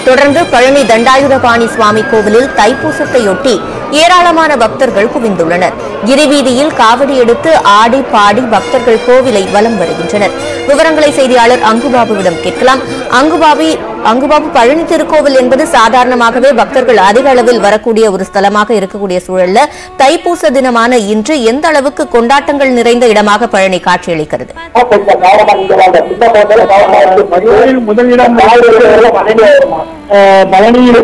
தொடர்ந்து பழனி தண்டாயுதபாணி சுவாமி கோவிலில் தைப்பூசத்தையொட்டி ஏராளமான பக்தர்கள் குவிந்துள்ளனர் கிரிவீதியில் காவடி எடுத்து ஆடி பாடி பக்தர்கள் கோவிலை வலம் வருகின்றனர் விவரங்களை செய்தியாளர் அங்குபாபுவிடம் கேட்கலாம் அங்குபாபி அங்குபாபு பழனி திருக்கோவில் என்பது சாதாரணமாகவே பக்தர்கள் அதிக அளவில் வரக்கூடிய ஒரு ஸ்தலமாக இருக்கக்கூடிய சூழல்ல தைப்பூச தினமான இன்று எந்த அளவுக்கு கொண்டாட்டங்கள் நிறைந்த இடமாக பழனி காட்சியளிக்கிறது மதுரையில் முதலிடம் பழனியில்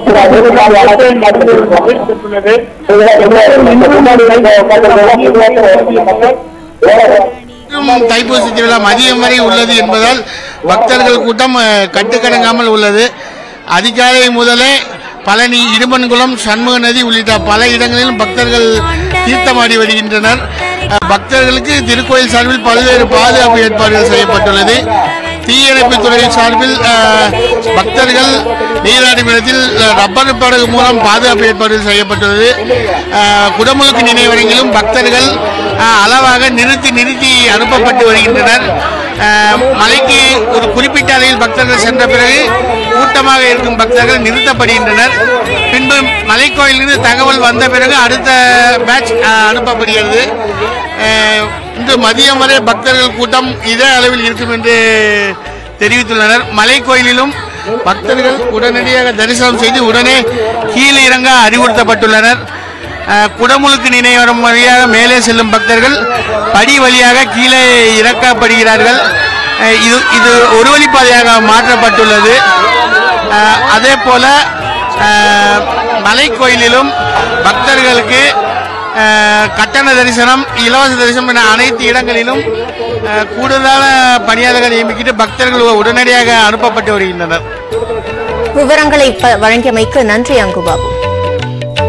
மற்றும் தைப்பூச திருவிழா மதியம் வரை உள்ளது என்பதால் பக்தர்கள் கூட்டம் அஹ், கட்டுக்கடங்காமல் உள்ளது அதிகாலை முதலே பழனி இடுமன்குளம் சண்முக நதி உள்ளிட்ட பல இடங்களிலும் பக்தர்கள் தீர்த்தமாடி வருகின்றனர் அஹ், பக்தர்களுக்கு திருக்கோயில் சார்பில் பல்வேறு பாதுகாப்பு ஏற்பாடுகள் செய்யப்பட்டுள்ளது தீயணைப்பு துறை சார்பில் அஹ், பக்தர்கள் நீராடும் இடத்தில் அஹ், ரப்பர் படகு மூலம் பாதுகாப்பு ஏற்பாடுகள் செய்யப்பட்டுள்ளது அஹ், குடமுழுக்கு நினைவரங்கிலும் பக்தர்கள் அஹ், அளவாக நிறுத்தி நிறுத்தி அனுப்பப்பட்டு வருகின்றனர் அஹ், மலைக்கு ஒரு குறிப்பிட்ட அளவில் பக்தர்கள் சென்ற பிறகு கூட்டமாக இருக்கும் பக்தர்கள் நிறுத்தப்படுகின்றனர் பின்பு மலைக்கோயிலிருந்து தகவல் வந்த பிறகு அடுத்த பேட்ச் அனுப்பப்படுகிறது அஹ், இன்று மதியம் வரை பக்தர்கள் கூட்டம் இதே அளவில் இருக்கும் என்று தெரிவித்துள்ளனர் மலைக்கோயிலிலும் பக்தர்கள் உடனடியாக தரிசனம் செய்து உடனே கீழே இறங்க அறிவுறுத்தப்பட்டுள்ளனர் அஹ், குடமுழுக்கு நினைவரம் வழியாக மேலே செல்லும் பக்தர்கள் படி வழியாக கீழே இறக்கப்படுகிறார்கள் அஹ், இது இது ஒரு வழிப்பாதையாக மாற்றப்பட்டுள்ளது அஹ், அதே போல அஹ், மலைக்கோயிலிலும் பக்தர்களுக்கு அஹ், கட்டண தரிசனம் இலவச தரிசனம் என அனைத்து இடங்களிலும் அஹ், கூடுதலான பணியாளர்கள் நியமிக்கிட்டு பக்தர்கள் உடனடியாக அனுப்பப்பட்டு வருகின்றனர் விவரங்களை ப- வழங்கியமைக்கு நன்றி அங்குபாபு